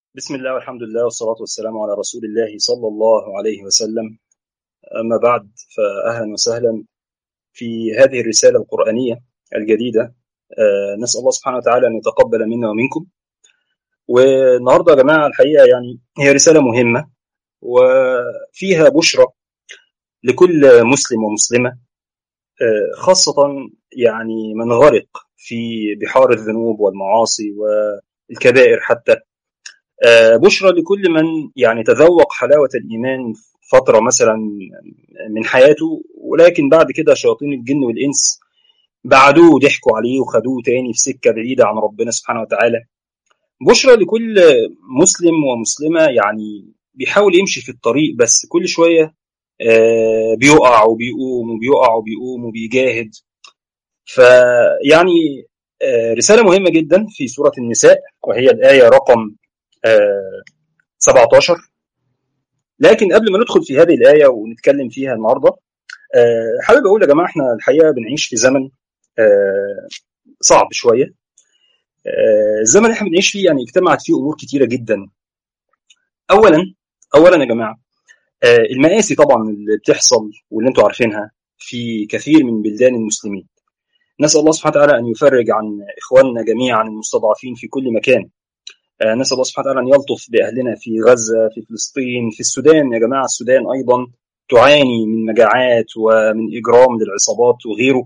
بسم الله والحمد لله والصلاة والسلام على رسول الله صلى الله عليه وسلم أما بعد فأهلا وسهلا في هذه الرسالة القرآنية الجديدة آه، نسأل الله سبحانه وتعالى أن يتقبل منا ومنكم والنهاردة يا جماعة الحقيقة يعني هي رسالة مهمة وفيها بشرى لكل مسلم ومسلمة آه، خاصة يعني من غرق في بحار الذنوب والمعاصي والكبائر حتى آه، بشرى لكل من يعني تذوق حلاوة الإيمان فترة مثلا من حياته ولكن بعد كده شياطين الجن والإنس بعدوه وضحكوا عليه وخدوه تاني في سكة بعيدة عن ربنا سبحانه وتعالى بشرى لكل مسلم ومسلمة يعني بيحاول يمشي في الطريق بس كل شوية آه، بيقع وبيقوم وبيقع وبيقوم وبيجاهد فيعني آه، رسالة مهمة جدا في سورة النساء وهي الآية رقم 17 لكن قبل ما ندخل في هذه الآية ونتكلم فيها النهاردة حابب أقول يا جماعة إحنا الحقيقة بنعيش في زمن صعب شوية الزمن اللي احنا بنعيش فيه يعني اجتمعت فيه أمور كتيرة جدا أولا أولا يا جماعة المآسي طبعا اللي بتحصل واللي انتوا عارفينها في كثير من بلدان المسلمين نسأل الله سبحانه وتعالى أن يفرج عن إخواننا جميعا المستضعفين في كل مكان نسأل الله سبحانه وتعالى أن يلطف بأهلنا في غزة في فلسطين في السودان يا جماعة السودان أيضا تعاني من مجاعات ومن إجرام للعصابات وغيره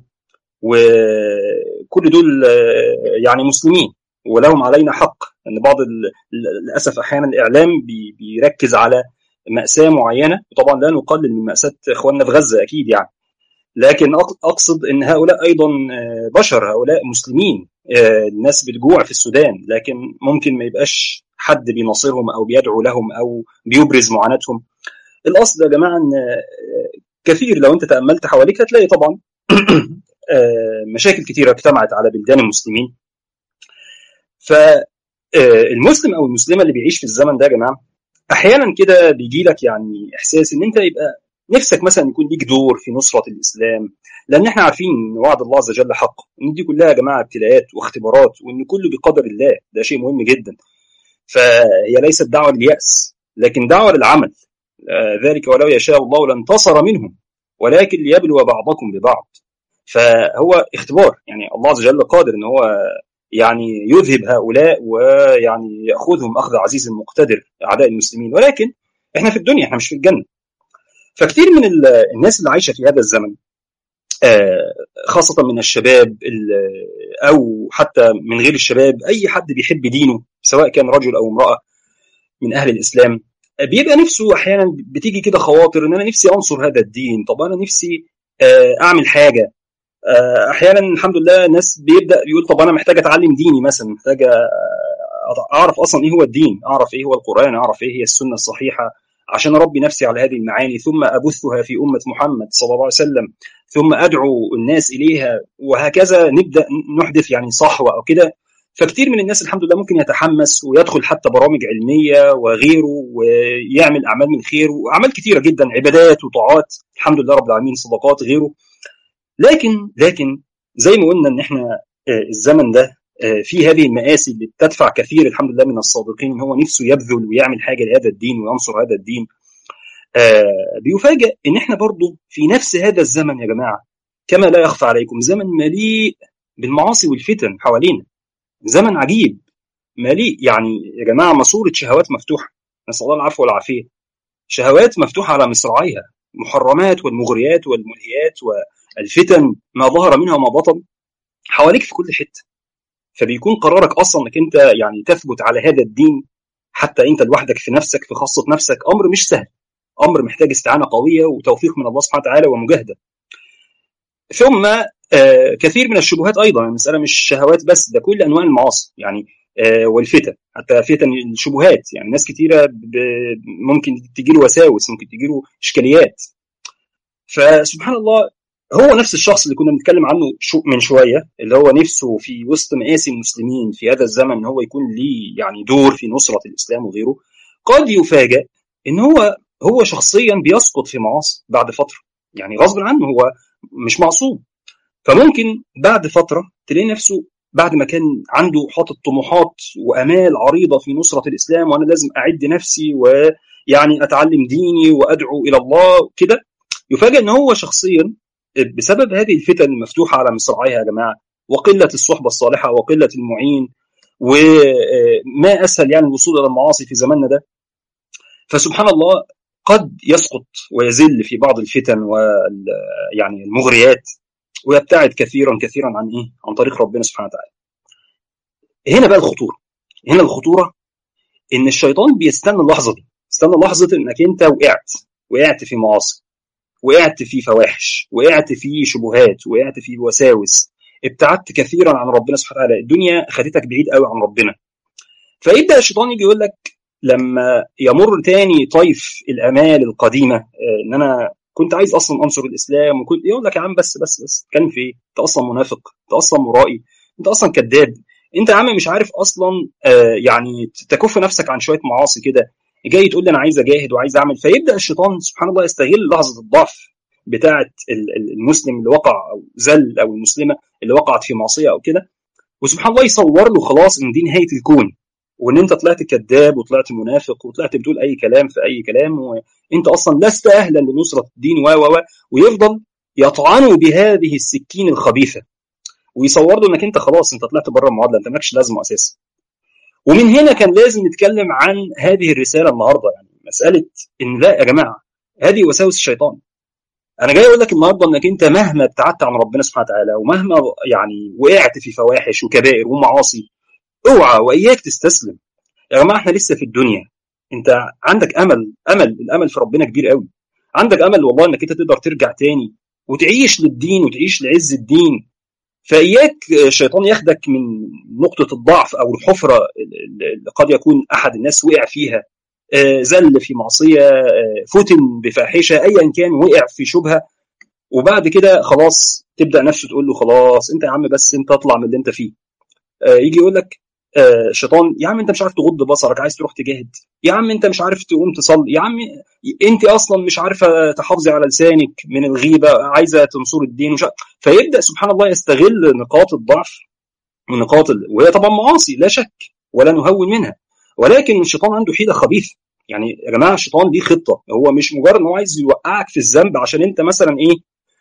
وكل دول يعني مسلمين ولهم علينا حق أن بعض للأسف أحيانا الإعلام بيركز على مأساة معينة وطبعا لا نقلل من مأساة إخواننا في غزة أكيد يعني لكن أقصد أن هؤلاء أيضا بشر هؤلاء مسلمين الناس بتجوع في السودان لكن ممكن ما يبقاش حد بيناصرهم او بيدعو لهم او بيبرز معاناتهم الاصل يا جماعه ان كثير لو انت تاملت حواليك هتلاقي طبعا مشاكل كثيره اجتمعت على بلدان المسلمين فالمسلم او المسلمه اللي بيعيش في الزمن ده يا جماعه احيانا كده بيجي لك يعني احساس ان انت يبقى نفسك مثلا يكون ليك دور في نصرة الإسلام لأن احنا عارفين إن وعد الله عز وجل حق إن دي كلها يا جماعة ابتلاءات واختبارات وإن كله بقدر الله ده شيء مهم جدا فهي ليست دعوة لليأس لكن دعوة للعمل ذلك ولو يشاء الله لانتصر منهم ولكن ليبلو بعضكم ببعض فهو اختبار يعني الله عز وجل قادر ان هو يعني يذهب هؤلاء ويعني ياخذهم اخذ عزيز مقتدر اعداء المسلمين ولكن احنا في الدنيا احنا مش في الجنه فكثير من الناس اللي عايشه في هذا الزمن خاصة من الشباب أو حتى من غير الشباب أي حد بيحب دينه سواء كان رجل أو امرأة من أهل الإسلام بيبقى نفسه أحيانا بتيجي كده خواطر إن أنا نفسي أنصر هذا الدين طب أنا نفسي أعمل حاجة أحيانا الحمد لله ناس بيبدأ يقول طب أنا محتاج أتعلم ديني مثلا محتاج أعرف أصلا إيه هو الدين أعرف إيه هو القرآن أعرف إيه هي السنة الصحيحة عشان اربي نفسي على هذه المعاني ثم ابثها في امه محمد صلى الله عليه وسلم ثم ادعو الناس اليها وهكذا نبدا نحدث يعني صحوه او كده فكتير من الناس الحمد لله ممكن يتحمس ويدخل حتى برامج علميه وغيره ويعمل اعمال من خير واعمال كتيره جدا عبادات وطاعات الحمد لله رب العالمين صدقات غيره لكن لكن زي ما قلنا ان احنا الزمن ده في هذه المآسي اللي بتدفع كثير الحمد لله من الصادقين ان هو نفسه يبذل ويعمل حاجه لهذا الدين وينصر هذا الدين بيفاجئ ان احنا برضه في نفس هذا الزمن يا جماعه كما لا يخفى عليكم زمن مليء بالمعاصي والفتن حوالينا زمن عجيب مليء يعني يا جماعه ماسوره شهوات مفتوحه نسال الله العفو والعافيه شهوات مفتوحه على مصراعيها محرمات والمغريات والملهيات والفتن ما ظهر منها وما بطن حواليك في كل حته فبيكون قرارك اصلا انك انت يعني تثبت على هذا الدين حتى انت لوحدك في نفسك في خاصه نفسك امر مش سهل امر محتاج استعانه قويه وتوفيق من الله سبحانه وتعالى ومجاهده ثم آه كثير من الشبهات ايضا المساله مش شهوات بس ده كل انواع المعاصي يعني آه والفتن حتى فتن الشبهات يعني ناس كثيره ممكن تجي له وساوس ممكن تجي له اشكاليات فسبحان الله هو نفس الشخص اللي كنا بنتكلم عنه شو من شويه اللي هو نفسه في وسط مآسي المسلمين في هذا الزمن ان هو يكون ليه يعني دور في نصره الاسلام وغيره قد يفاجأ ان هو هو شخصيا بيسقط في معاصي بعد فتره يعني غصب عنه هو مش معصوم فممكن بعد فتره تلاقي نفسه بعد ما كان عنده حاطط طموحات وامال عريضه في نصره الاسلام وانا لازم اعد نفسي ويعني اتعلم ديني وادعو الى الله كده يفاجئ ان هو شخصيا بسبب هذه الفتن المفتوحه على مصراعيها يا جماعه وقله الصحبه الصالحه وقله المعين وما اسهل يعني الوصول الى المعاصي في زماننا ده فسبحان الله قد يسقط ويزل في بعض الفتن وال يعني المغريات ويبتعد كثيرا كثيرا عن ايه؟ عن طريق ربنا سبحانه وتعالى. هنا بقى الخطوره. هنا الخطوره ان الشيطان بيستنى اللحظه دي، استنى لحظه انك انت وقعت، وقعت في معاصي، وقعت في فواحش، وقعت في شبهات، وقعت في وساوس، ابتعدت كثيرا عن ربنا سبحانه وتعالى، الدنيا خدتك بعيد قوي عن ربنا. فيبدا الشيطان يجي يقول لك لما يمر تاني طيف الامال القديمه ان انا كنت عايز اصلا انصر الاسلام وكنت يقول لك يا عم بس بس بس تتكلم في ايه؟ انت اصلا منافق، انت اصلا مرائي، انت اصلا كذاب، انت يا عم مش عارف اصلا آه يعني تكف نفسك عن شويه معاصي كده، جاي تقول لي انا عايز اجاهد وعايز اعمل فيبدا الشيطان سبحان الله يستغل لحظه الضعف بتاعه المسلم اللي وقع او زل او المسلمه اللي وقعت في معصيه او كده وسبحان الله يصور له خلاص ان دي نهايه الكون وان انت طلعت كذاب وطلعت منافق وطلعت بتقول اي كلام في اي كلام وانت اصلا لست اهلا لنصره الدين و و ويفضل يطعنه بهذه السكين الخبيثه ويصور له انك انت خلاص انت طلعت بره المعادله انت مالكش لازمه اساسا ومن هنا كان لازم نتكلم عن هذه الرساله النهارده يعني مساله ان لا يا جماعه هذه وساوس الشيطان انا جاي اقول لك النهارده انك انت مهما ابتعدت عن ربنا سبحانه وتعالى ومهما يعني وقعت في فواحش وكبائر ومعاصي اوعى واياك تستسلم يا جماعه احنا لسه في الدنيا انت عندك امل امل الامل في ربنا كبير قوي عندك امل والله انك انت تقدر ترجع تاني وتعيش للدين وتعيش لعز الدين فاياك الشيطان ياخدك من نقطه الضعف او الحفره اللي قد يكون احد الناس وقع فيها زل في معصيه فتن بفاحشه ايا كان وقع في شبهه وبعد كده خلاص تبدا نفسه تقول له خلاص انت يا عم بس انت اطلع من اللي انت فيه يجي يقول لك الشيطان يا عم انت مش عارف تغض بصرك عايز تروح تجاهد يا عم انت مش عارف تقوم تصلي يا عم انت اصلا مش عارفه تحافظي على لسانك من الغيبه عايزه تنصر الدين وش... فيبدا سبحان الله يستغل نقاط الضعف ونقاط ال... وهي طبعا معاصي لا شك ولا نهون منها ولكن الشيطان عنده حيله خبيثه يعني يا جماعه الشيطان ليه خطه هو مش مجرد ان هو عايز يوقعك في الذنب عشان انت مثلا ايه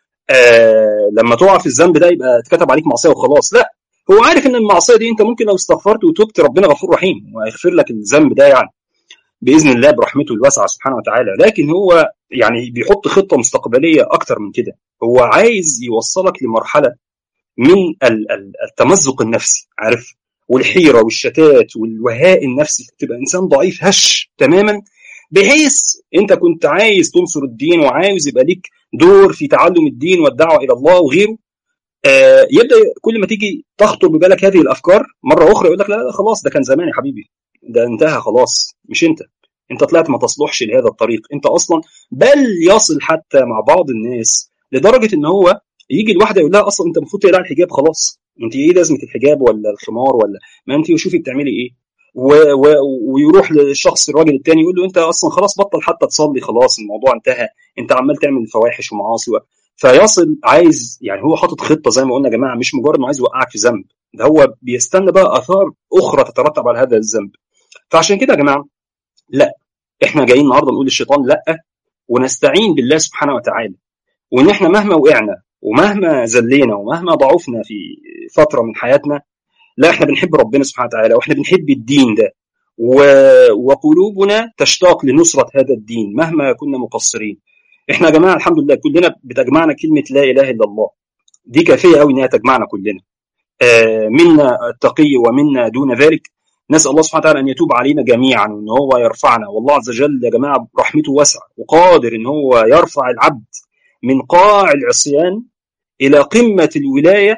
آه لما تقع في الذنب ده يبقى اتكتب عليك معصيه وخلاص لا هو عارف ان المعصيه دي انت ممكن لو استغفرت وتبت ربنا غفور رحيم وهيغفر لك الذنب ده يعني باذن الله برحمته الواسعه سبحانه وتعالى لكن هو يعني بيحط خطه مستقبليه اكتر من كده هو عايز يوصلك لمرحله من التمزق النفسي عارف والحيره والشتات والوهاء النفسي تبقى انسان ضعيف هش تماما بحيث انت كنت عايز تنصر الدين وعايز يبقى ليك دور في تعلم الدين والدعوه الى الله وغيره آه يبدا كل ما تيجي تخطر ببالك هذه الافكار مره اخرى يقول لك لا, لا خلاص ده كان زمان يا حبيبي ده انتهى خلاص مش انت انت طلعت ما تصلحش لهذا الطريق انت اصلا بل يصل حتى مع بعض الناس لدرجه ان هو يجي الواحده يقول لها اصلا انت المفروض تقلع الحجاب خلاص انت ايه لازمه الحجاب ولا الخمار ولا ما انت وشوفي بتعملي ايه و... و... ويروح للشخص الراجل التاني يقول له انت اصلا خلاص بطل حتى تصلي خلاص الموضوع انتهى انت عمال تعمل فواحش ومعاصي و... فيصل عايز يعني هو حاطط خطه زي ما قلنا يا جماعه مش مجرد انه عايز يوقعك في ذنب ده هو بيستنى بقى اثار اخرى تترتب على هذا الذنب فعشان كده يا جماعه لا احنا جايين النهارده نقول للشيطان لا ونستعين بالله سبحانه وتعالى وان احنا مهما وقعنا ومهما زلينا ومهما ضعفنا في فتره من حياتنا لا احنا بنحب ربنا سبحانه وتعالى واحنا بنحب الدين ده و... وقلوبنا تشتاق لنصره هذا الدين مهما كنا مقصرين احنا يا جماعه الحمد لله كلنا بتجمعنا كلمه لا اله الا الله دي كافيه قوي انها تجمعنا كلنا آه منا التقي ومنا دون ذلك نسال الله سبحانه وتعالى ان يتوب علينا جميعا وان هو يرفعنا والله عز وجل يا جماعه رحمته واسعه وقادر ان هو يرفع العبد من قاع العصيان الى قمه الولايه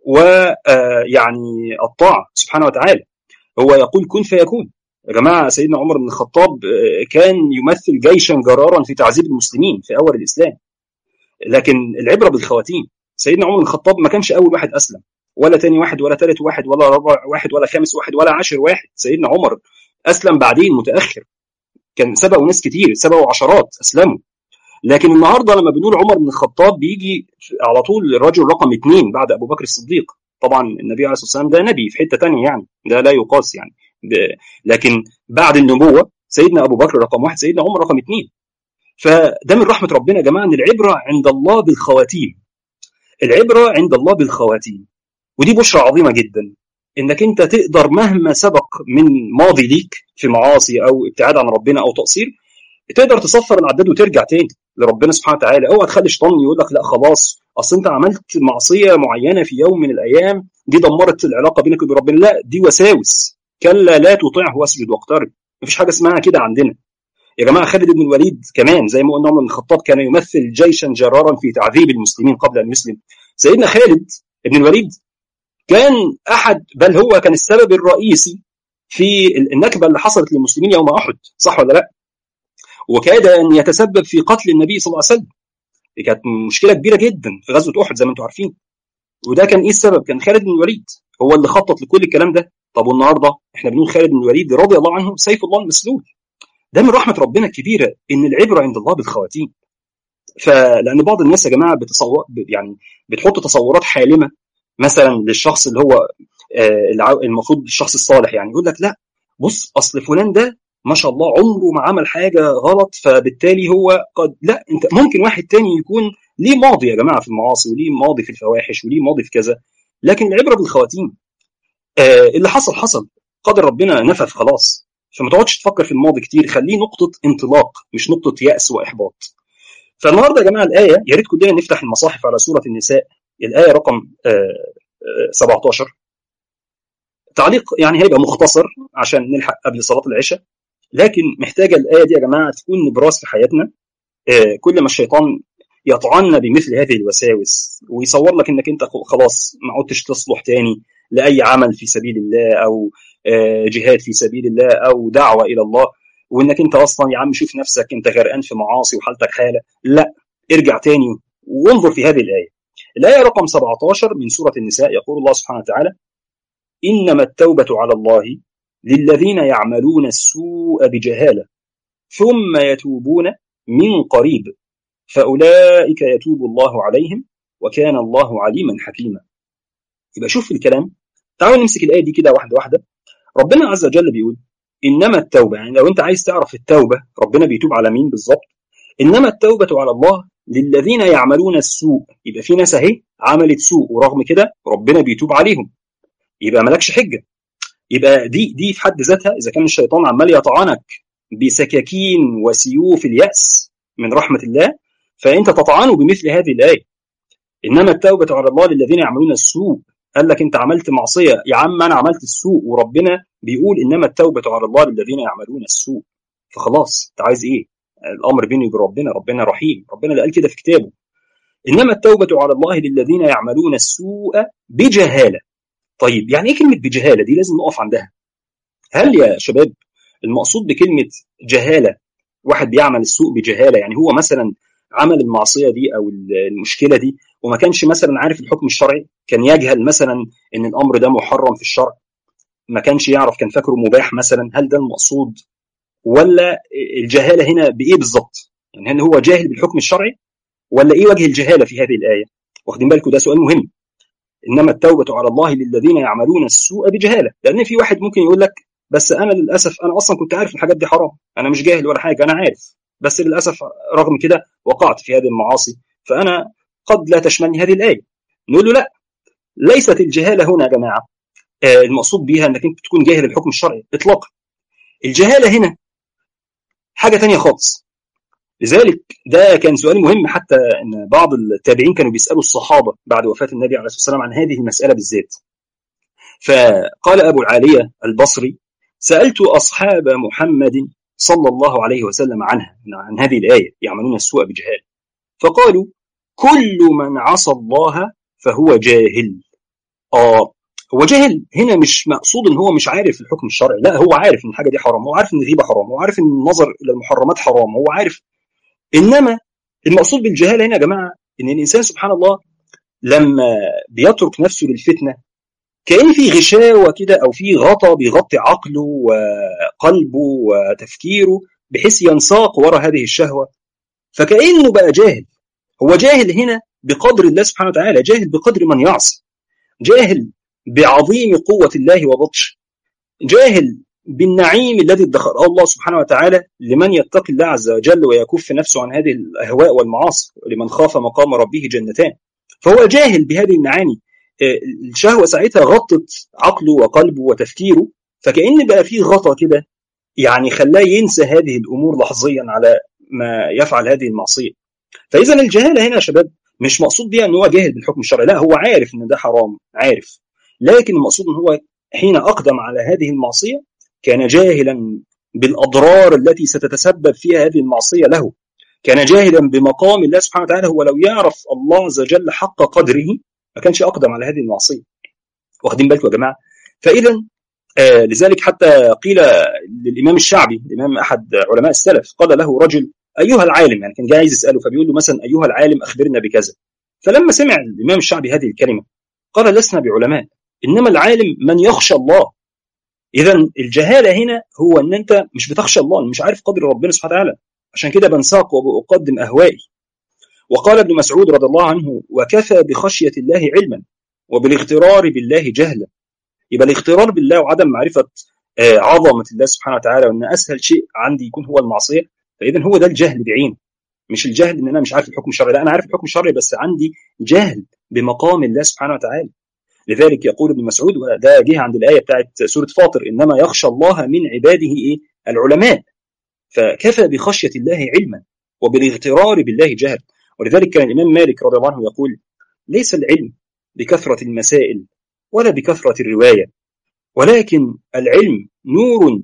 ويعني الطاعه سبحانه وتعالى هو يقول كن فيكون يا جماعه سيدنا عمر بن الخطاب كان يمثل جيشا جرارا في تعذيب المسلمين في اول الاسلام لكن العبره بالخواتيم سيدنا عمر بن الخطاب ما كانش اول واحد اسلم ولا تاني واحد ولا تالت واحد ولا رابع واحد ولا خامس واحد ولا عاشر واحد سيدنا عمر اسلم بعدين متاخر كان سبقوا ناس كتير سبقوا عشرات اسلموا لكن النهارده لما بنقول عمر بن الخطاب بيجي على طول الرجل رقم اثنين بعد ابو بكر الصديق طبعا النبي عليه الصلاه والسلام ده نبي في حته ثانيه يعني ده لا يقاس يعني لكن بعد النبوه سيدنا ابو بكر رقم واحد سيدنا عمر رقم اثنين فده من رحمه ربنا يا جماعه ان العبره عند الله بالخواتيم العبره عند الله بالخواتيم ودي بشرى عظيمه جدا انك انت تقدر مهما سبق من ماضي ليك في معاصي او ابتعاد عن ربنا او تقصير تقدر تصفر العداد وترجع تاني لربنا سبحانه وتعالى اوعى تخلي شيطان يقول لك لا خلاص اصل انت عملت معصيه معينه في يوم من الايام دي دمرت العلاقه بينك وبين ربنا لا دي وساوس كلا لا تطيعه واسجد واقترب مفيش حاجه اسمها كده عندنا يا جماعه خالد بن الوليد كمان زي ما قلنا عمر بن الخطاب كان يمثل جيشا جرارا في تعذيب المسلمين قبل ان يسلم سيدنا خالد بن الوليد كان احد بل هو كان السبب الرئيسي في النكبه اللي حصلت للمسلمين يوم احد صح ولا لا؟ وكاد ان يتسبب في قتل النبي صلى الله عليه وسلم دي كانت مشكله كبيره جدا في غزوه احد زي ما انتم عارفين وده كان ايه السبب؟ كان خالد بن الوليد هو اللي خطط لكل الكلام ده طب والنهارده احنا بنقول خالد بن الوليد رضي الله عنه سيف الله المسلول ده من رحمه ربنا الكبيره ان العبره عند الله بالخواتيم فلان بعض الناس يا جماعه بتصور يعني بتحط تصورات حالمه مثلا للشخص اللي هو المفروض الشخص الصالح يعني يقول لك لا بص اصل فلان ده ما شاء الله عمره ما عمل حاجه غلط فبالتالي هو قد لا انت ممكن واحد تاني يكون ليه ماضي يا جماعه في المعاصي وليه ماضي في الفواحش وليه ماضي في كذا لكن العبره بالخواتيم آه اللي حصل حصل قدر ربنا نفذ خلاص فما تقعدش تفكر في الماضي كتير خليه نقطه انطلاق مش نقطه ياس واحباط فالنهارده يا جماعه الايه يا ريت كلنا نفتح المصاحف على سوره النساء الايه رقم 17 تعليق يعني هيبقى مختصر عشان نلحق قبل صلاه العشاء لكن محتاجه الايه دي يا جماعه تكون نبراس في حياتنا كل ما الشيطان يطعننا بمثل هذه الوساوس ويصور لك انك انت خلاص ما عدتش تصلح تاني لاي عمل في سبيل الله او جهاد في سبيل الله او دعوه الى الله وانك انت اصلا يا عم شوف نفسك انت غرقان في معاصي وحالتك حاله لا ارجع تاني وانظر في هذه الايه الآية رقم 17 من سورة النساء يقول الله سبحانه وتعالى إنما التوبة على الله للذين يعملون السوء بجهالة ثم يتوبون من قريب فأولئك يتوب الله عليهم وكان الله عليما حكيما يبقى شوف الكلام تعالوا نمسك الآية دي كده واحدة واحدة ربنا عز وجل بيقول إنما التوبة يعني لو أنت عايز تعرف التوبة ربنا بيتوب على مين بالظبط إنما التوبة على الله للذين يعملون السوء يبقى في ناس اهي عملت سوء ورغم كده ربنا بيتوب عليهم يبقى مالكش حجه يبقى دي دي في حد ذاتها اذا كان الشيطان عمال يطعنك بسكاكين وسيوف الياس من رحمه الله فانت تطعنه بمثل هذه الايه انما التوبه على الله للذين يعملون السوء قال لك انت عملت معصيه يا عم انا عملت السوء وربنا بيقول انما التوبه على الله للذين يعملون السوء فخلاص انت عايز ايه الامر بيني وبين ربنا ربنا رحيم ربنا اللي قال كده في كتابه انما التوبه على الله للذين يعملون السوء بجهاله طيب يعني ايه كلمه بجهاله دي لازم نقف عندها هل يا شباب المقصود بكلمه جهاله واحد بيعمل السوء بجهاله يعني هو مثلا عمل المعصيه دي او المشكله دي وما كانش مثلا عارف الحكم الشرعي كان يجهل مثلا ان الامر ده محرم في الشرع ما كانش يعرف كان فاكره مباح مثلا هل ده المقصود ولا الجهاله هنا بايه بالظبط؟ يعني هل هو جاهل بالحكم الشرعي ولا ايه وجه الجهاله في هذه الايه؟ واخدين بالكم ده سؤال مهم. انما التوبه على الله للذين يعملون السوء بجهاله، لان في واحد ممكن يقول لك بس انا للاسف انا اصلا كنت عارف الحاجات دي حرام، انا مش جاهل ولا حاجه انا عارف، بس للاسف رغم كده وقعت في هذه المعاصي، فانا قد لا تشملني هذه الايه. نقول له لا ليست الجهاله هنا يا جماعه المقصود بها انك انت تكون جاهل الحكم الشرعي اطلاقا. الجهاله هنا حاجه تانية خالص لذلك ده كان سؤال مهم حتى ان بعض التابعين كانوا بيسالوا الصحابه بعد وفاه النبي عليه الصلاه والسلام عن هذه المساله بالذات فقال ابو العاليه البصري سالت اصحاب محمد صلى الله عليه وسلم عنها عن هذه الايه يعملون السوء بجهال فقالوا كل من عصى الله فهو جاهل اه هو جاهل هنا مش مقصود ان هو مش عارف الحكم الشرعي لا هو عارف ان الحاجه دي حرام هو عارف ان الغيبه حرام هو عارف ان النظر الى المحرمات حرام هو عارف انما المقصود بالجهاله هنا يا جماعه ان الانسان سبحان الله لما بيترك نفسه للفتنه كان في غشاوه كده او في غطا بيغطي عقله وقلبه وتفكيره بحيث ينساق وراء هذه الشهوه فكانه بقى جاهل هو جاهل هنا بقدر الله سبحانه وتعالى جاهل بقدر من يعصي جاهل بعظيم قوة الله وبطش جاهل بالنعيم الذي ادخره الله سبحانه وتعالى لمن يتقي الله عز وجل ويكف نفسه عن هذه الاهواء والمعاصي ولمن خاف مقام ربه جنتان فهو جاهل بهذه المعاني الشهوه ساعتها غطت عقله وقلبه وتفكيره فكأن بقى فيه غطا كده يعني خلاه ينسى هذه الامور لحظيا على ما يفعل هذه المعصيه فاذا الجهاله هنا يا شباب مش مقصود بيها ان هو جاهل بالحكم الشرعي لا هو عارف ان ده حرام عارف لكن المقصود ان هو حين اقدم على هذه المعصيه كان جاهلا بالاضرار التي ستتسبب فيها هذه المعصيه له كان جاهلا بمقام الله سبحانه وتعالى هو لو يعرف الله عز وجل حق قدره ما كانش اقدم على هذه المعصيه واخدين بالكم يا جماعه فاذا آه لذلك حتى قيل للامام الشعبي الامام احد علماء السلف قال له رجل ايها العالم يعني كان جاي عايز يساله فبيقول له مثلا ايها العالم اخبرنا بكذا فلما سمع الامام الشعبي هذه الكلمه قال لسنا بعلماء انما العالم من يخشى الله اذا الجهاله هنا هو ان انت مش بتخشى الله مش عارف قدر ربنا سبحانه وتعالى عشان كده بنساق وبقدم اهوائي وقال ابن مسعود رضي الله عنه وكفى بخشيه الله علما وبالاغترار بالله جهلا يبقى الاغترار بالله وعدم معرفه عظمه الله سبحانه وتعالى وان اسهل شيء عندي يكون هو المعصيه فاذا هو ده الجهل بعينه مش الجهل ان انا مش عارف الحكم الشرعي لا انا عارف الحكم الشرعي بس عندي جهل بمقام الله سبحانه وتعالى لذلك يقول ابن مسعود وده جه عند الايه بتاعت سوره فاطر انما يخشى الله من عباده ايه العلماء فكفى بخشيه الله علما وبالاغترار بالله جهل ولذلك كان الامام مالك رضي الله عنه يقول ليس العلم بكثره المسائل ولا بكثره الروايه ولكن العلم نور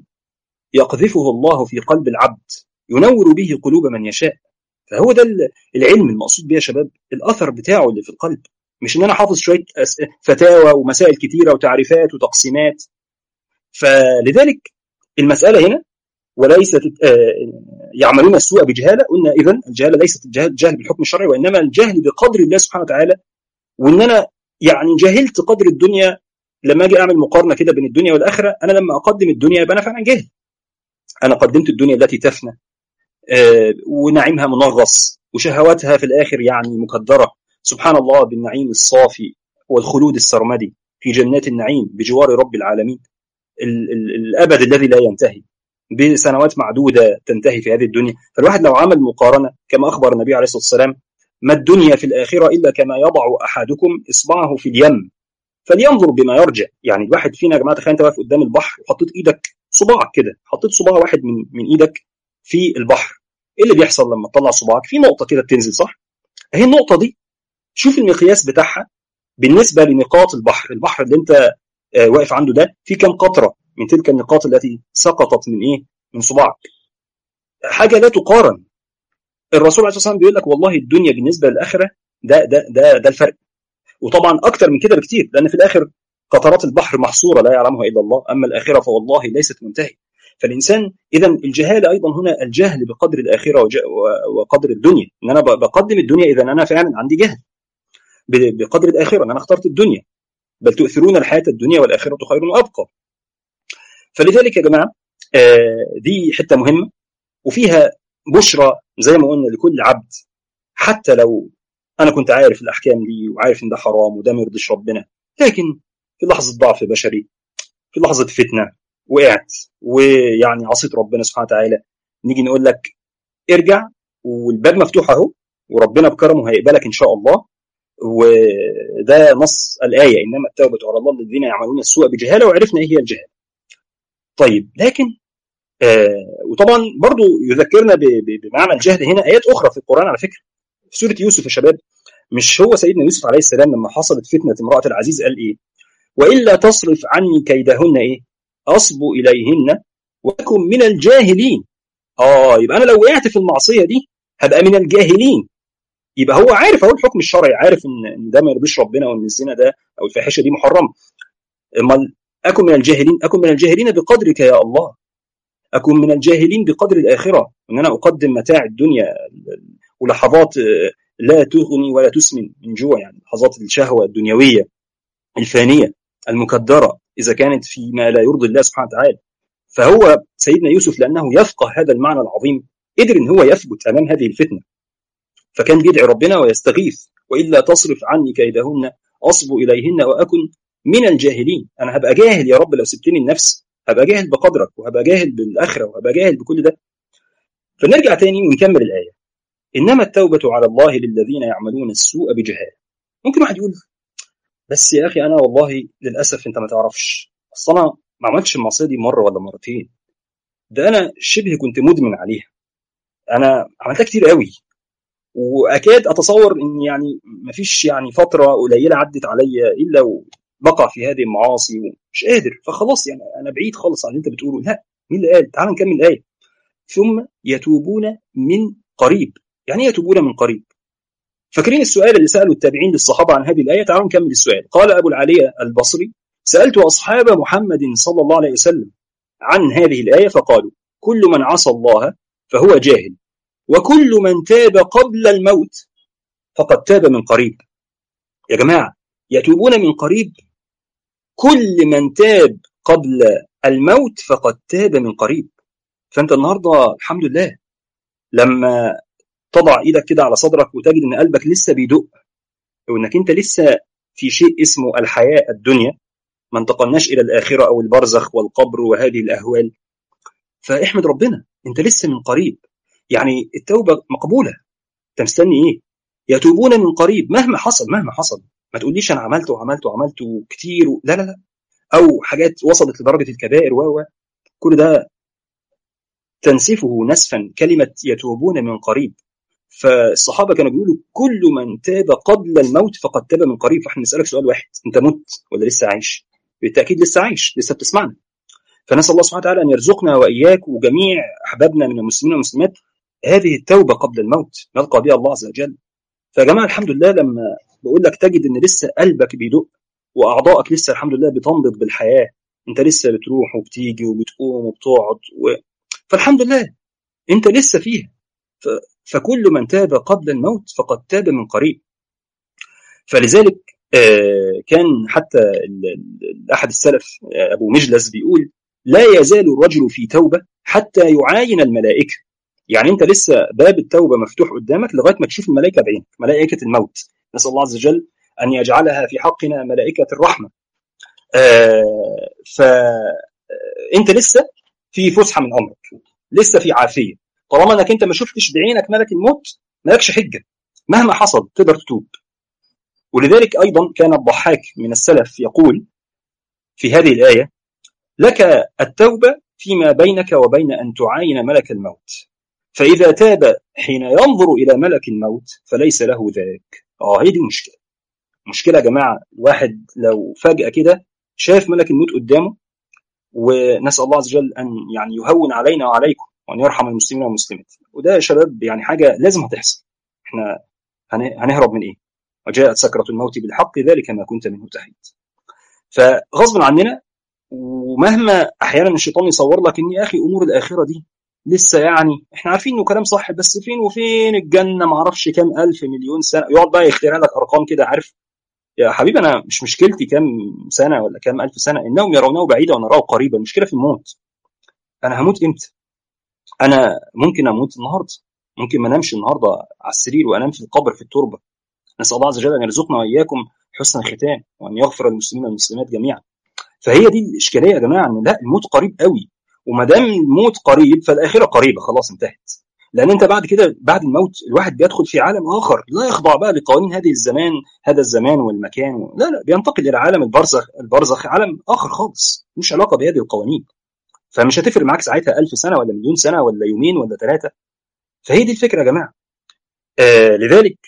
يقذفه الله في قلب العبد ينور به قلوب من يشاء فهو ده العلم المقصود بيه يا شباب الاثر بتاعه اللي في القلب مش ان انا حافظ شويه فتاوى ومسائل كتيره وتعريفات وتقسيمات فلذلك المساله هنا وليست يعملون السوء بجهاله قلنا اذا الجهاله ليست الجهل بالحكم الشرعي وانما الجهل بقدر الله سبحانه وتعالى وان انا يعني جهلت قدر الدنيا لما اجي اعمل مقارنه كده بين الدنيا والاخره انا لما اقدم الدنيا يبقى انا فعلا جاهل انا قدمت الدنيا التي تفنى ونعيمها منغص وشهواتها في الاخر يعني مكدره سبحان الله بالنعيم الصافي والخلود السرمدي في جنات النعيم بجوار رب العالمين ال ال الابد الذي لا ينتهي بسنوات معدوده تنتهي في هذه الدنيا فالواحد لو عمل مقارنه كما اخبر النبي عليه الصلاه والسلام ما الدنيا في الاخره الا كما يضع احدكم اصبعه في اليم فلينظر بما يرجع يعني الواحد فينا يا جماعه تخيل انت واقف قدام البحر وحطيت ايدك صباعك كده حطيت صباع واحد من من ايدك في البحر ايه اللي بيحصل لما تطلع صباعك في نقطه كده بتنزل صح اهي النقطه دي شوف المقياس بتاعها بالنسبه لنقاط البحر البحر اللي انت واقف عنده ده في كم قطره من تلك النقاط التي سقطت من ايه من صباعك حاجه لا تقارن الرسول عليه الصلاه والسلام بيقول لك والله الدنيا بالنسبه للاخره ده ده ده ده الفرق وطبعا اكتر من كده بكتير لان في الاخر قطرات البحر محصوره لا يعلمها الا الله اما الاخره فوالله ليست منتهيه فالانسان اذا الجهاله ايضا هنا الجهل بقدر الاخره وقدر الدنيا ان انا بقدم الدنيا اذا انا فعلا عندي جهل بقدر الاخره ان انا اخترت الدنيا بل تؤثرون الحياه الدنيا والاخره خير وابقى فلذلك يا جماعه دي حته مهمه وفيها بشرى زي ما قلنا لكل عبد حتى لو انا كنت عارف الاحكام دي وعارف ان ده حرام وده ما يرضيش ربنا لكن في لحظه ضعف بشري في لحظه فتنه وقعت ويعني عصيت ربنا سبحانه وتعالى نيجي نقول لك ارجع والباب مفتوح اهو وربنا بكرمه هيقبلك ان شاء الله وده نص الايه انما التوبه على الله الذين يعملون السوء بجهاله وعرفنا ايه هي الجهاله. طيب لكن آه وطبعا برضو يذكرنا بمعنى الجهل هنا ايات اخرى في القران على فكره في سوره يوسف يا شباب مش هو سيدنا يوسف عليه السلام لما حصلت فتنه امراه العزيز قال ايه؟ والا تصرف عني كيدهن ايه؟ اصب اليهن واكن من الجاهلين. اه يبقى انا لو وقعت في المعصيه دي هبقى من الجاهلين. يبقى هو عارف اهو الحكم الشرعي عارف ان ده ما يرضيش ربنا وان الزنا ده او الفاحشه دي محرمه. امال اكن من الجاهلين اكن من الجاهلين بقدرك يا الله. اكن من الجاهلين بقدر الاخره ان انا اقدم متاع الدنيا ولحظات لا تغني ولا تسمن من جوع يعني لحظات الشهوه الدنيويه الفانيه المكدره اذا كانت فيما لا يرضي الله سبحانه وتعالى فهو سيدنا يوسف لانه يفقه هذا المعنى العظيم قدر ان هو يثبت امام هذه الفتنه فكان بيدعي ربنا ويستغيث والا تصرف عني كيدهن اصب اليهن واكن من الجاهلين انا هبقى جاهل يا رب لو سبتني النفس هبقى جاهل بقدرك وهبقى جاهل بالاخره وهبقى جاهل بكل ده فنرجع تاني ونكمل الايه انما التوبه على الله للذين يعملون السوء بجهاله ممكن واحد يقول بس يا اخي انا والله للاسف انت ما تعرفش اصل انا ما عملتش المعصيه دي مره ولا مرتين ده انا شبه كنت مدمن عليها انا عملتها كتير قوي واكاد اتصور ان يعني ما فيش يعني فتره قليله عدت عليا الا وبقع في هذه المعاصي ومش قادر فخلاص يعني انا بعيد خالص عن اللي انت بتقوله لا مين اللي قال تعال نكمل الايه ثم يتوبون من قريب يعني ايه يتوبون من قريب فاكرين السؤال اللي ساله التابعين للصحابه عن هذه الايه تعالوا نكمل السؤال قال ابو العاليه البصري سالت اصحاب محمد صلى الله عليه وسلم عن هذه الايه فقالوا كل من عصى الله فهو جاهل وكل من تاب قبل الموت فقد تاب من قريب يا جماعه يتوبون من قريب كل من تاب قبل الموت فقد تاب من قريب فانت النهارده الحمد لله لما تضع ايدك كده على صدرك وتجد ان قلبك لسه بيدق وانك انت لسه في شيء اسمه الحياه الدنيا ما انتقلناش الى الاخره او البرزخ والقبر وهذه الاهوال فاحمد ربنا انت لسه من قريب يعني التوبه مقبوله انت مستني ايه يتوبون من قريب مهما حصل مهما حصل ما تقوليش انا عملت وعملت وعملت كتير و... لا لا لا او حاجات وصلت لدرجه الكبائر و كل ده تنسفه نسفا كلمه يتوبون من قريب فالصحابه كانوا بيقولوا كل من تاب قبل الموت فقد تاب من قريب فاحنا نسالك سؤال واحد انت مت ولا لسه عايش؟ بالتاكيد لسه عايش لسه بتسمعنا فنسال الله سبحانه وتعالى ان يرزقنا واياك وجميع احبابنا من المسلمين والمسلمات هذه التوبه قبل الموت نلقى بها الله عز وجل فيا جماعه الحمد لله لما بقول لك تجد ان لسه قلبك بيدق واعضائك لسه الحمد لله بتنبض بالحياه انت لسه بتروح وبتيجي وبتقوم وبتقعد و... فالحمد لله انت لسه فيها ف... فكل من تاب قبل الموت فقد تاب من قريب فلذلك كان حتى احد السلف ابو مجلس بيقول لا يزال الرجل في توبه حتى يعاين الملائكه يعني انت لسه باب التوبه مفتوح قدامك لغايه ما تشوف الملائكه بعينك ملائكه الموت نسال الله عز وجل ان يجعلها في حقنا ملائكه الرحمه فانت لسه في فسحه من امرك لسه في عافيه طالما انك انت ما شفتش بعينك ملك الموت مالكش حجه مهما حصل تقدر تتوب ولذلك ايضا كان الضحاك من السلف يقول في هذه الايه لك التوبه فيما بينك وبين ان تعاين ملك الموت فاذا تاب حين ينظر الى ملك الموت فليس له ذاك اه هي دي المشكله مشكله يا جماعه الواحد لو فجاه كده شاف ملك الموت قدامه ونسال الله عز وجل ان يعني يهون علينا وعليكم وان يرحم المسلمين والمسلمات وده يا شباب يعني حاجه لازم هتحصل احنا هنهرب من ايه وجاءت سكره الموت بالحق ذلك ما كنت منه تحيد فغصبا عننا ومهما احيانا الشيطان يصور لك ان يا اخي امور الاخره دي لسه يعني احنا عارفين انه كلام صح بس فين وفين الجنه ما اعرفش كام الف مليون سنه يقعد بقى يخترع لك ارقام كده عارف يا حبيبي انا مش مشكلتي كام سنه ولا كام الف سنه انهم يرونه بعيدا ونراه قريبا المشكله في الموت انا هموت امتى انا ممكن اموت النهارده ممكن ما انامش النهارده على السرير وانام في القبر في التربه نسال الله عز وجل ان يرزقنا واياكم حسن الختام وان يغفر المسلمين والمسلمات جميعا فهي دي الاشكاليه يا جماعه ان لا الموت قريب قوي وما دام الموت قريب فالاخره قريبه خلاص انتهت لان انت بعد كده بعد الموت الواحد بيدخل في عالم اخر لا يخضع بقى لقوانين هذه الزمان هذا الزمان والمكان و... لا لا بينتقل الى عالم البرزخ البرزخ عالم اخر خالص مش علاقه بهذه القوانين فمش هتفرق معاك ساعتها ألف سنه ولا مليون سنه ولا يومين ولا ثلاثه فهي دي الفكره يا جماعه آه لذلك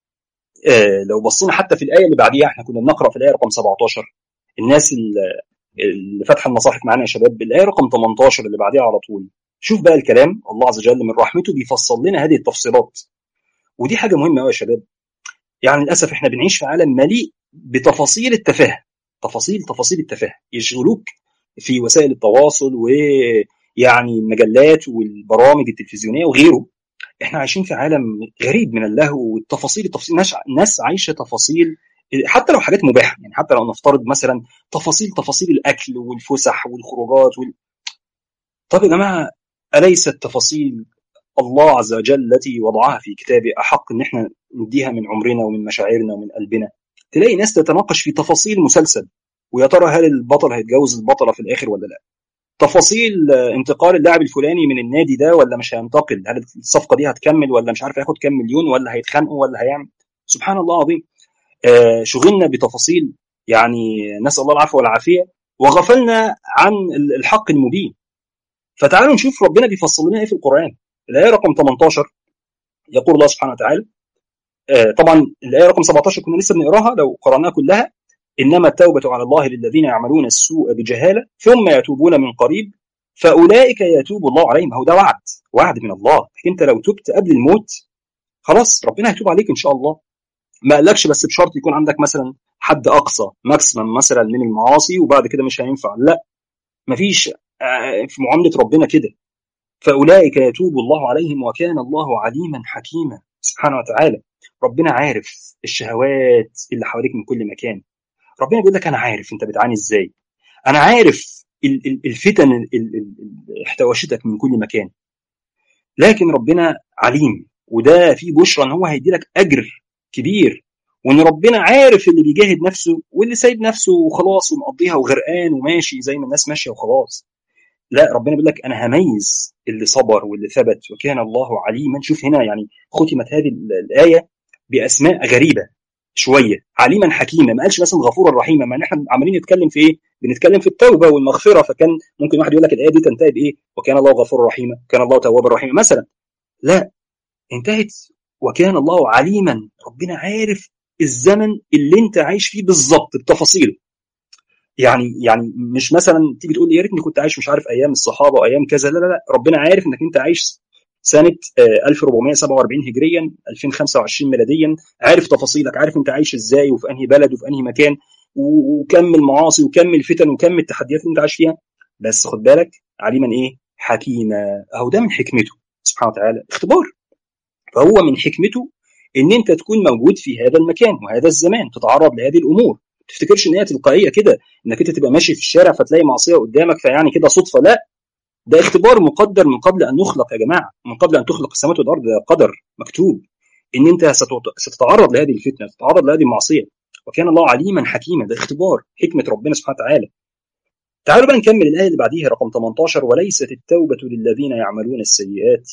آه لو بصينا حتى في الايه اللي بعديها احنا كنا بنقرا في الايه رقم 17 الناس اللي فاتحه المصاحف معانا يا شباب الايه رقم 18 اللي بعديها على طول شوف بقى الكلام الله عز وجل من رحمته بيفصل لنا هذه التفصيلات ودي حاجه مهمه قوي يا شباب يعني للاسف احنا بنعيش في عالم مليء بتفاصيل التفاهه تفاصيل تفاصيل التفاهه يشغلوك في وسائل التواصل ويعني المجلات والبرامج التلفزيونيه وغيره احنا عايشين في عالم غريب من اللهو والتفاصيل التفاصيل ناس ناس عايشه تفاصيل حتى لو حاجات مباحه يعني حتى لو نفترض مثلا تفاصيل تفاصيل الاكل والفسح والخروجات وال... طب يا جماعه اليست تفاصيل الله عز وجل التي وضعها في كتابه احق ان احنا نديها من عمرنا ومن مشاعرنا ومن قلبنا تلاقي ناس تتناقش في تفاصيل مسلسل ويا ترى هل البطل هيتجوز البطله في الاخر ولا لا تفاصيل انتقال اللاعب الفلاني من النادي ده ولا مش هينتقل هل الصفقه دي هتكمل ولا مش عارف هياخد كام مليون ولا هيتخانقوا ولا هيعمل سبحان الله العظيم آه شغلنا بتفاصيل يعني نسال الله العفو والعافيه وغفلنا عن الحق المبين فتعالوا نشوف ربنا بيفصل لنا ايه في القران الايه رقم 18 يقول الله سبحانه وتعالى آه طبعا الايه رقم 17 كنا لسه بنقراها لو قراناها كلها انما التوبه على الله للذين يعملون السوء بجهاله ثم يتوبون من قريب فاولئك يتوب الله عليهم هو ده وعد وعد من الله انت لو تبت قبل الموت خلاص ربنا هيتوب عليك ان شاء الله ما قالكش بس بشرط يكون عندك مثلا حد اقصى ماكسيمم مثلا من المعاصي وبعد كده مش هينفع لا مفيش في معامله ربنا كده فاولئك يتوب الله عليهم وكان الله عليما حكيما سبحانه وتعالى ربنا عارف الشهوات اللي حواليك من كل مكان ربنا بيقول لك انا عارف انت بتعاني ازاي انا عارف الفتن اللي احتوشتك من كل مكان لكن ربنا عليم وده فيه بشرى ان هو هيدي لك اجر كبير وان ربنا عارف اللي بيجاهد نفسه واللي سايب نفسه وخلاص ومقضيها وغرقان وماشي زي ما الناس ماشيه وخلاص لا ربنا بيقول لك انا هميز اللي صبر واللي ثبت وكان الله عليما شوف هنا يعني ختمت هذه الايه باسماء غريبه شويه عليما حكيما ما قالش مثلا غفورا رحيما ما احنا عمالين نتكلم في ايه؟ بنتكلم في التوبه والمغفره فكان ممكن واحد يقول لك الايه دي تنتهي بايه؟ وكان الله غفورا رحيما كان الله توابا رحيما مثلا لا انتهت وكان الله عليما ربنا عارف الزمن اللي انت عايش فيه بالظبط بتفاصيله يعني يعني مش مثلا تيجي تقول لي يا ريتني كنت عايش مش عارف ايام الصحابه وايام كذا لا لا لا ربنا عارف انك انت عايش سنه 1447 هجريا 2025 ميلاديا عارف تفاصيلك عارف انت عايش ازاي وفي انهي بلد وفي انهي مكان وكم المعاصي وكم الفتن وكم التحديات اللي انت عايش فيها بس خد بالك عليما ايه حكيما اهو ده من حكمته سبحانه وتعالى اختبار فهو من حكمته ان انت تكون موجود في هذا المكان وهذا الزمان تتعرض لهذه الامور ما تفتكرش ان هي تلقائيه كده انك انت تبقى ماشي في الشارع فتلاقي معصيه قدامك فيعني كده صدفه لا ده اختبار مقدر من قبل ان نخلق يا جماعه من قبل ان تخلق السماوات والارض ده قدر مكتوب ان انت ستتعرض لهذه الفتنه ستتعرض لهذه المعصيه وكان الله عليما حكيما ده اختبار حكمه ربنا سبحانه وتعالى تعالوا بقى نكمل الايه اللي بعديها رقم 18 وليست التوبه للذين يعملون السيئات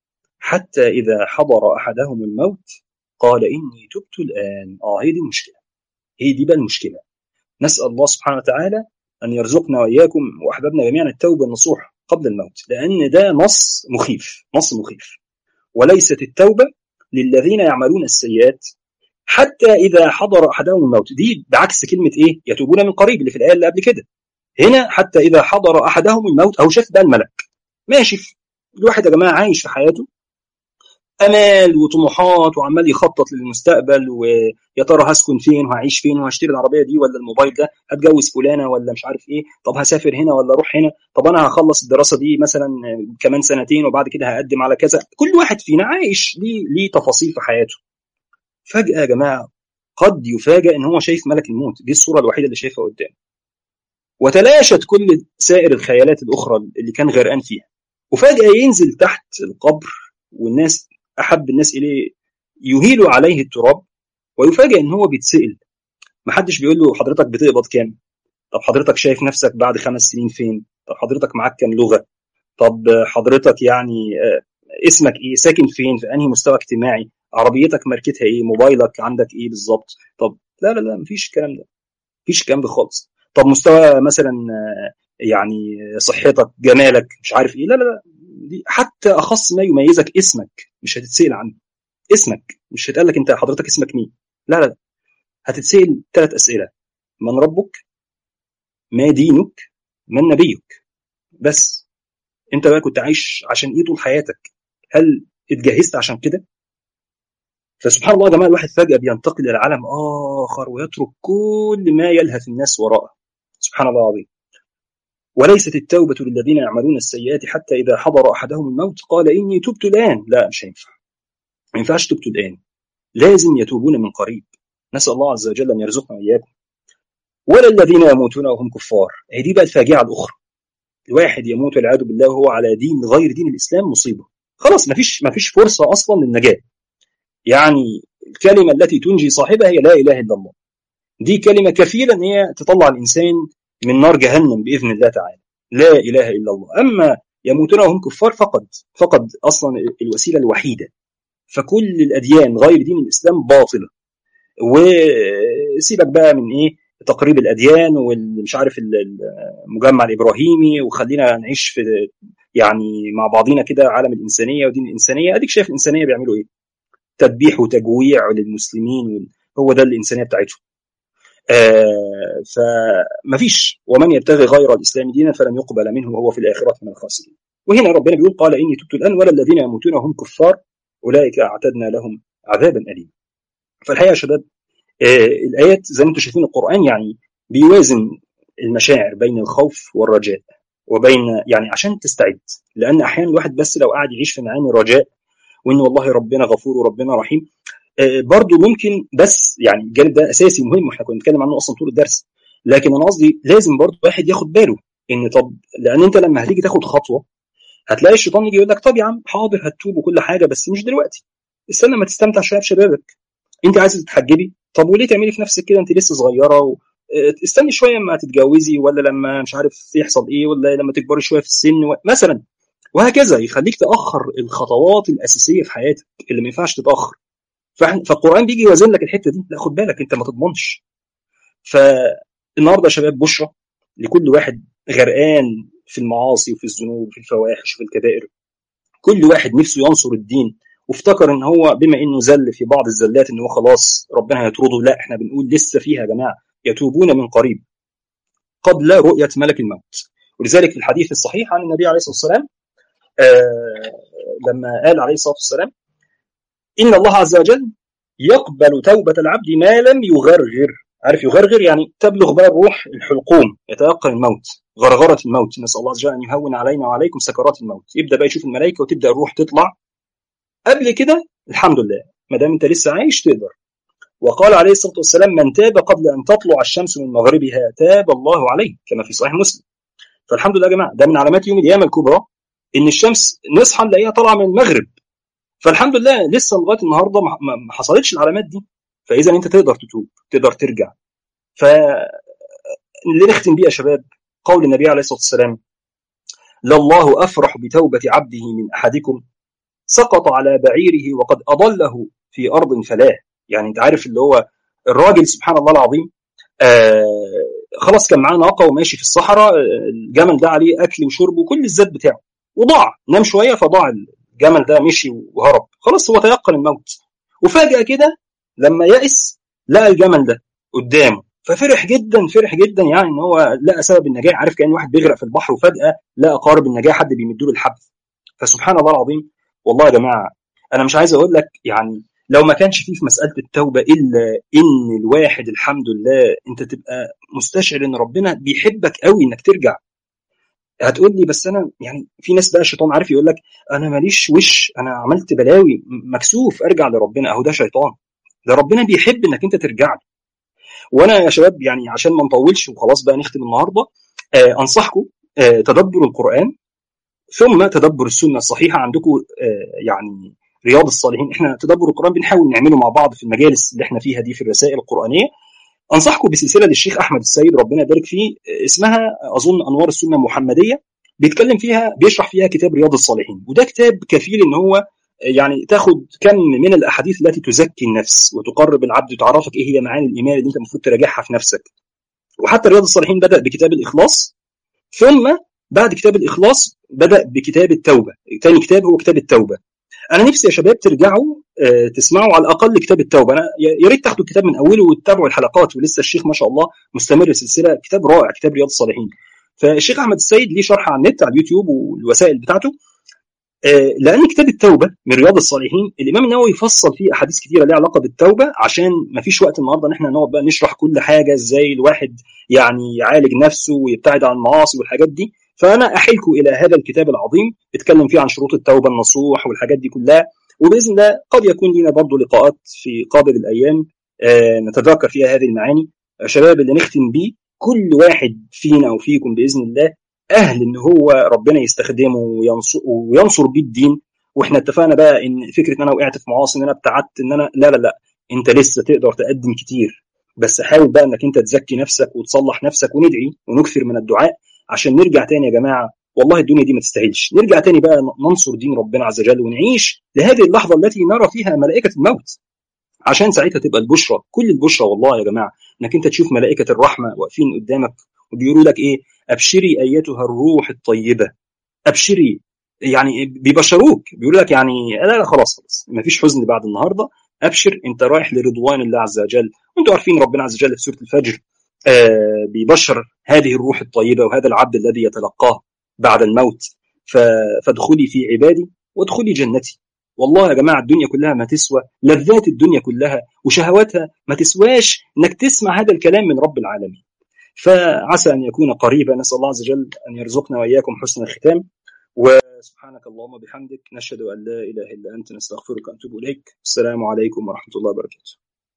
حتى اذا حضر احدهم الموت قال اني تبت الان اه هي دي المشكله هي دي بقى المشكله نسال الله سبحانه وتعالى ان يرزقنا واياكم واحبابنا جميعا التوبه النصوح قبل الموت لأن ده نص مخيف نص مخيف وليست التوبة للذين يعملون السيئات حتى إذا حضر أحدهم الموت دي بعكس كلمة إيه يتوبون من قريب اللي في الآية اللي قبل كده هنا حتى إذا حضر أحدهم الموت أو شاف بقى الملك ماشي الواحد يا جماعة عايش في حياته امال وطموحات وعمال يخطط للمستقبل ويا ترى هسكن فين وهعيش فين وهشتري العربيه دي ولا الموبايل ده هتجوز فلانه ولا مش عارف ايه طب هسافر هنا ولا اروح هنا طب انا هخلص الدراسه دي مثلا كمان سنتين وبعد كده هقدم على كذا كل واحد فينا عايش ليه ليه تفاصيل في حياته فجاه يا جماعه قد يفاجئ ان هو شايف ملك الموت دي الصوره الوحيده اللي شايفها قدامه وتلاشت كل سائر الخيالات الاخرى اللي كان غرقان فيها وفجاه ينزل تحت القبر والناس احب الناس اليه يهيل عليه التراب ويفاجئ ان هو بيتسال محدش بيقول له حضرتك بتقبض كام طب حضرتك شايف نفسك بعد خمس سنين فين طب حضرتك معاك كام لغه طب حضرتك يعني اسمك ايه ساكن فين في انهي مستوى اجتماعي عربيتك ماركتها ايه موبايلك عندك ايه بالظبط طب لا لا لا مفيش الكلام ده مفيش الكلام ده خالص طب مستوى مثلا يعني صحتك جمالك مش عارف ايه لا لا لا دي حتى اخص ما يميزك اسمك مش هتتسال عنه اسمك مش هتقال لك انت حضرتك اسمك مين لا لا هتتسال ثلاث اسئله من ربك ما دينك من نبيك بس انت بقى كنت عايش عشان ايه طول حياتك هل اتجهزت عشان كده فسبحان الله يا جماعه الواحد فجاه بينتقل الى عالم اخر ويترك كل ما يلهث الناس وراءه سبحان الله العظيم وليست التوبة للذين يعملون السيئات حتى إذا حضر أحدهم الموت قال إني تبت الآن لا مش هينفع ما ينفعش تبت الآن لازم يتوبون من قريب نسأل الله عز وجل أن يرزقنا وإياكم ولا الذين يموتون وهم كفار هي دي بقى الفاجعة الأخرى الواحد يموت والعياذ بالله وهو على دين غير دين الإسلام مصيبة خلاص ما فيش ما فيش فرصة أصلا للنجاة يعني الكلمة التي تنجي صاحبها هي لا إله إلا الله دي كلمه كفيله ان هي تطلع الانسان من نار جهنم باذن الله تعالى لا اله الا الله اما يموتون وهم كفار فقد فقد اصلا الوسيله الوحيده فكل الاديان غير دين الاسلام باطله وسيبك بقى من ايه تقريب الاديان والمش عارف المجمع الابراهيمي وخلينا نعيش في يعني مع بعضينا كده عالم الانسانيه ودين الانسانيه اديك شايف الانسانيه بيعملوا ايه تذبيح وتجويع للمسلمين هو ده الانسانيه بتاعتهم آه فمفيش ومن يبتغي غير الاسلام دينا فلن يقبل منه وهو في الاخره من الخاسرين وهنا ربنا بيقول قال اني تبت الان ولا الذين يموتون وهم كفار اولئك اعتدنا لهم عذابا اليما فالحقيقه يا شباب آه الايات زي ما انتم شايفين القران يعني بيوازن المشاعر بين الخوف والرجاء وبين يعني عشان تستعد لان احيانا الواحد بس لو قاعد يعيش في معاني رجاء وان والله ربنا غفور وربنا رحيم آه برضه ممكن بس يعني الجانب ده اساسي مهم واحنا كنا بنتكلم عنه اصلا طول الدرس لكن انا قصدي لازم برضه واحد ياخد باله ان طب لان انت لما هتيجي تاخد خطوه هتلاقي الشيطان يجي يقول لك طب يا عم حاضر هتتوب وكل حاجه بس مش دلوقتي استنى ما تستمتع شويه بشبابك انت عايزه تتحجبي طب وليه تعملي في نفسك كده انت لسه صغيره و... استني شويه لما تتجوزي ولا لما مش عارف يحصل ايه ولا لما تكبري شويه في السن و... مثلا وهكذا يخليك تاخر الخطوات الاساسيه في حياتك اللي ما ينفعش تتاخر فالقران بيجي يوازن لك الحته دي لا خد بالك انت ما تضمنش فالنهارده يا شباب بشرى لكل واحد غرقان في المعاصي وفي الذنوب وفي الفواحش وفي الكبائر كل واحد نفسه ينصر الدين وافتكر ان هو بما انه زل في بعض الزلات ان هو خلاص ربنا هيطرده لا احنا بنقول لسه فيها يا جماعه يتوبون من قريب قبل رؤيه ملك الموت ولذلك في الحديث الصحيح عن النبي عليه الصلاه والسلام آه لما قال عليه الصلاه والسلام ان الله عز وجل يقبل توبه العبد ما لم يغرغر عارف يغرغر يعني تبلغ بقى الروح الحلقوم يتيقن الموت غرغره الموت نسال الله عز وجل ان يهون علينا وعليكم سكرات الموت يبدا بقى يشوف الملائكه وتبدا الروح تطلع قبل كده الحمد لله ما دام انت لسه عايش تقدر وقال عليه الصلاه والسلام من تاب قبل ان تطلع الشمس من مغربها تاب الله عليه كما في صحيح مسلم فالحمد لله يا جماعه ده من علامات يوم القيامه الكبرى ان الشمس نصحى نلاقيها طالعه من المغرب فالحمد لله لسه لغايه النهارده ما حصلتش العلامات دي فاذا انت تقدر تتوب تقدر ترجع ف اللي نختم بيه يا شباب قول النبي عليه الصلاه والسلام لله افرح بتوبه عبده من احدكم سقط على بعيره وقد اضله في ارض فلاه يعني انت عارف اللي هو الراجل سبحان الله العظيم آه خلاص كان معاه ناقه وماشي في الصحراء الجمل ده عليه اكل وشرب وكل الزاد بتاعه وضاع نام شويه فضاع الجمل ده مشي وهرب خلاص هو تيقن الموت وفجاه كده لما يأس لقى الجمل ده قدامه ففرح جدا فرح جدا يعني ان هو لقى سبب النجاه عارف كان واحد بيغرق في البحر وفجاه لقى قارب النجاه حد بيمد له الحبل فسبحان الله العظيم والله يا جماعه انا مش عايز اقول لك يعني لو ما كانش فيه في مساله التوبه الا ان الواحد الحمد لله انت تبقى مستشعر ان ربنا بيحبك قوي انك ترجع هتقول لي بس انا يعني في ناس بقى الشيطان عارف يقول لك انا ماليش وش انا عملت بلاوي مكسوف ارجع لربنا اهو ده شيطان ده ربنا بيحب انك انت ترجع له وانا يا شباب يعني عشان ما نطولش وخلاص بقى نختم النهارده آه انصحكم آه تدبر القران ثم تدبر السنه الصحيحه عندكم آه يعني رياض الصالحين احنا تدبر القران بنحاول نعمله مع بعض في المجالس اللي احنا فيها دي في الرسائل القرانيه انصحكم بسلسله للشيخ احمد السيد ربنا يبارك فيه اسمها اظن انوار السنه المحمديه بيتكلم فيها بيشرح فيها كتاب رياض الصالحين وده كتاب كفيل ان هو يعني تاخد كم من الاحاديث التي تزكي النفس وتقرب العبد وتعرفك ايه هي معاني الايمان اللي انت المفروض تراجعها في نفسك وحتى رياض الصالحين بدا بكتاب الاخلاص ثم بعد كتاب الاخلاص بدا بكتاب التوبه ثاني كتاب هو كتاب التوبه انا نفسي يا شباب ترجعوا تسمعوا على الاقل كتاب التوبه انا يا ريت تاخدوا الكتاب من اوله وتتابعوا الحلقات ولسه الشيخ ما شاء الله مستمر السلسله كتاب رائع كتاب رياض الصالحين فالشيخ احمد السيد ليه شرح على النت على اليوتيوب والوسائل بتاعته لان كتاب التوبه من رياض الصالحين الامام النووي فصل فيه احاديث كثيره ليها علاقه بالتوبه عشان ما فيش وقت النهارده ان احنا نقعد بقى نشرح كل حاجه ازاي الواحد يعني يعالج نفسه ويبتعد عن المعاصي والحاجات دي فانا احيلكم الى هذا الكتاب العظيم اتكلم فيه عن شروط التوبه النصوح والحاجات دي كلها وباذن الله قد يكون لنا برضه لقاءات في قابل الايام آه نتذاكر فيها هذه المعاني شباب اللي نختم بيه كل واحد فينا او فيكم باذن الله اهل ان هو ربنا يستخدمه وينصر, وينصر بيه الدين واحنا اتفقنا بقى ان فكره ان انا وقعت في معاصي ان انا ابتعدت ان انا لا لا لا انت لسه تقدر تقدم كتير بس حاول بقى انك انت تزكي نفسك وتصلح نفسك وندعي ونكثر من الدعاء عشان نرجع تاني يا جماعه والله الدنيا دي ما تستاهلش نرجع تاني بقى ننصر دين ربنا عز وجل ونعيش لهذه اللحظه التي نرى فيها ملائكه الموت عشان ساعتها تبقى البشرى كل البشرى والله يا جماعه انك انت تشوف ملائكه الرحمه واقفين قدامك وبيقولوا لك ايه ابشري ايتها الروح الطيبه ابشري يعني بيبشروك بيقولوا لك يعني لا لا خلاص خلاص ما فيش حزن بعد النهارده ابشر انت رايح لرضوان الله عز وجل وانتم عارفين ربنا عز وجل في سوره الفجر آه بيبشر هذه الروح الطيبه وهذا العبد الذي يتلقاه بعد الموت فادخلي في عبادي وادخلي جنتي والله يا جماعه الدنيا كلها ما تسوى لذات الدنيا كلها وشهواتها ما تسواش انك تسمع هذا الكلام من رب العالمين فعسى ان يكون قريبا نسال الله عز وجل ان يرزقنا واياكم حسن الختام وسبحانك اللهم وبحمدك نشهد ان لا اله الا انت نستغفرك ونتوب اليك السلام عليكم ورحمه الله وبركاته